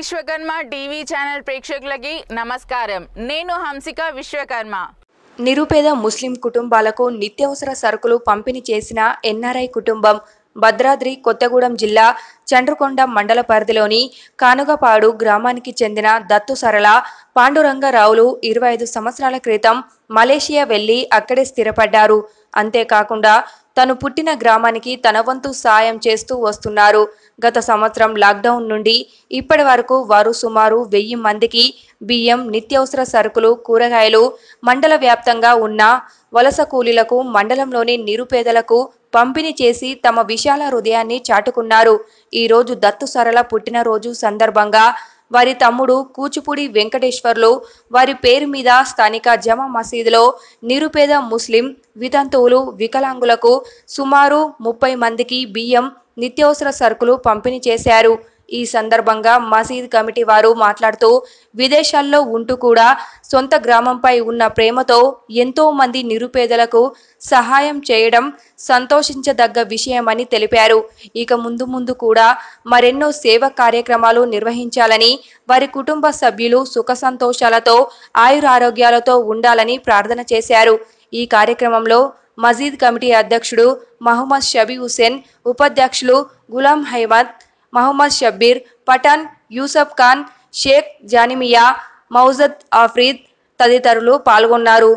Vishwakarma TV channel ప్రేక్షకులకి నమస్కారం నేను హంసిక విశ్వకర్మ నిరుపేద ముస్లిం కుటుంబాలకు నిత్యావసర సరుకులు పంపిణీ చేసిన ఎన్ఆర్ఐ కుటుంబం భద్రాద్రి కొత్తగూడెం జిల్లా చండ్రకొండ మండల పరిధిలోని కానుగపాడు గ్రామానికి చెందిన దత్తు సరళ పాండురంగరావులు ఇరవై ఐదు సంవత్సరాల క్రితం మలేషియా వెళ్లి అక్కడే స్థిరపడ్డారు అంతేకాకుండా తను పుట్టిన గ్రామానికి తన వంతు సాయం చేస్తూ వస్తున్నారు గత సంవత్సరం లాక్డౌన్ నుండి ఇప్పటి వరకు వారు సుమారు వెయ్యి మందికి బియ్యం నిత్యావసర సరుకులు కూరగాయలు మండల వ్యాప్తంగా ఉన్న వలస కూలీలకు మండలంలోని నిరుపేదలకు పంపిణీ చేసి తమ విశాల హృదయాన్ని చాటుకున్నారు ఈరోజు దత్తు సరళ పుట్టినరోజు సందర్భంగా వారి తమ్ముడు కూచిపూడి వెంకటేశ్వర్లు వారి పేరు మీద స్థానిక జమా మసీదులో నిరుపేద ముస్లిం వితంతువులు వికలాంగులకు సుమారు ముప్పై మందికి బియ్యం నిత్యావసర సరుకులు పంపిణీ చేశారు ఈ సందర్భంగా మసీద్ కమిటీ వారు మాట్లాడుతూ విదేశాల్లో ఉంటూ కూడా సొంత గ్రామంపై ఉన్న ప్రేమతో ఎంతో మంది నిరుపేదలకు సహాయం చేయడం సంతోషించదగ్గ విషయమని తెలిపారు ఇక ముందు ముందు కూడా మరెన్నో సేవ కార్యక్రమాలు నిర్వహించాలని వారి కుటుంబ సభ్యులు సుఖ సంతోషాలతో ఆయురారోగ్యాలతో ఉండాలని ప్రార్థన చేశారు ఈ కార్యక్రమంలో మజీద్ కమిటీ అధ్యక్షుడు మహమ్మద్ షబీ హుసేన్ ఉపాధ్యక్షులు గులాం హైమద్ మహమ్మద్ షబ్బీర్ పఠాన్ యూసఫ్ ఖాన్ షేక్ జానిమియా మౌజద్ ఆఫ్రీద్ తదితరులు పాల్గొన్నారు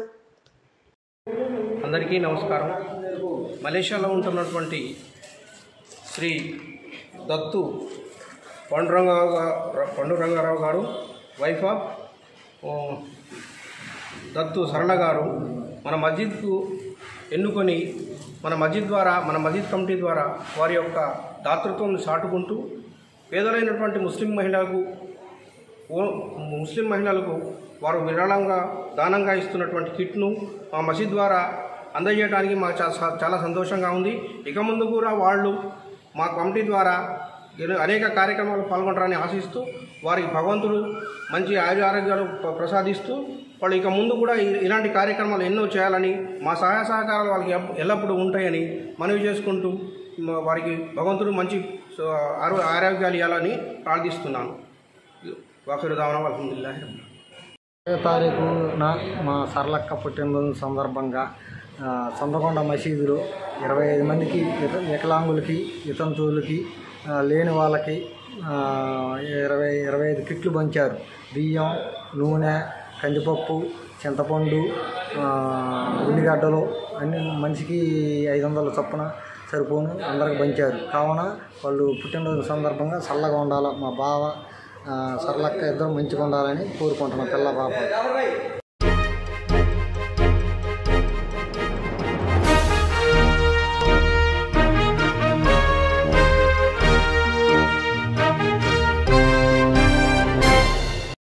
అందరికీ నమస్కారం మలేషియాలో ఉంటున్నటువంటి శ్రీ దత్తు పండురంగరావు గా- పండురంగారావు గారు వైఫ్ ఆఫ్ ఓ, దత్తు సరళ గారు మన మస్జిద్కు ఎన్నుకొని మన మస్జిద్ ద్వారా మన మస్జిద్ కమిటీ ద్వారా వారి యొక్క దాతృత్వం చాటుకుంటూ పేదలైనటువంటి ముస్లిం మహిళలకు ఓ- ముస్లిం మహిళలకు వారు విరాళంగా దానంగా ఇస్తున్నటువంటి కిట్ను మా మసీద్ ద్వారా అందజేయడానికి మాకు చా- చాలా సంతోషంగా ఉంది ఇక ముందు కూడా వాళ్ళు మా కమిటీ ద్వారా ఎన్నో- అనేక కార్యక్రమాలు పాల్గొంటారని ఆశిస్తూ వారికి భగవంతుడు మంచి ఆయుర ఆరోగ్యాలు ప్ర- ప్రసాదిస్తూ వాళ్ళు ఇక ముందు కూడా ఇ- ఇలాంటి కార్యక్రమాలు ఎన్నో చేయాలని మా సహాయ సహకారాలు వాళ్ళకి ఎప్- ఎల్లప్పుడూ ఉంటాయని మనవి చేసుకుంటూ మ- వారికి భగవంతుడు మంచి సో, ఆరో- ఆరోగ్యాలు ఇవ్వాలని ప్రార్థిస్తున్నాను వాకిరు దావన అల్హమ్దుల్లాహి రబ్బిల్ ఇరవై తారీఖున మా సరళక్క పుట్టినరోజు సందర్భంగా ఆ, చంద్రకొండ మసీదులో ఇరవై ఐదు మందికి విక- వికలాంగులకి వితంతువులకి ఆ, లేని వాళ్ళకి ఆ, ఇరవై ఇరవై ఐదు కిట్లు పంచారు బియ్యం నూనె కందిపప్పు చింతపండు ఆ, ఉల్లిగడ్డలు అన్ని మనిషికి ఐదు వందల చొప్పున సరిపోను అందరికి పంచారు కావున వాళ్ళు పుట్టినరోజు సందర్భంగా చల్లగా ఉండాలి మా బావ ఆ, సరళక్క ఇద్దరు మంచిగా ఉండాలని కోరుకుంటున్నాం పిల్ల పాప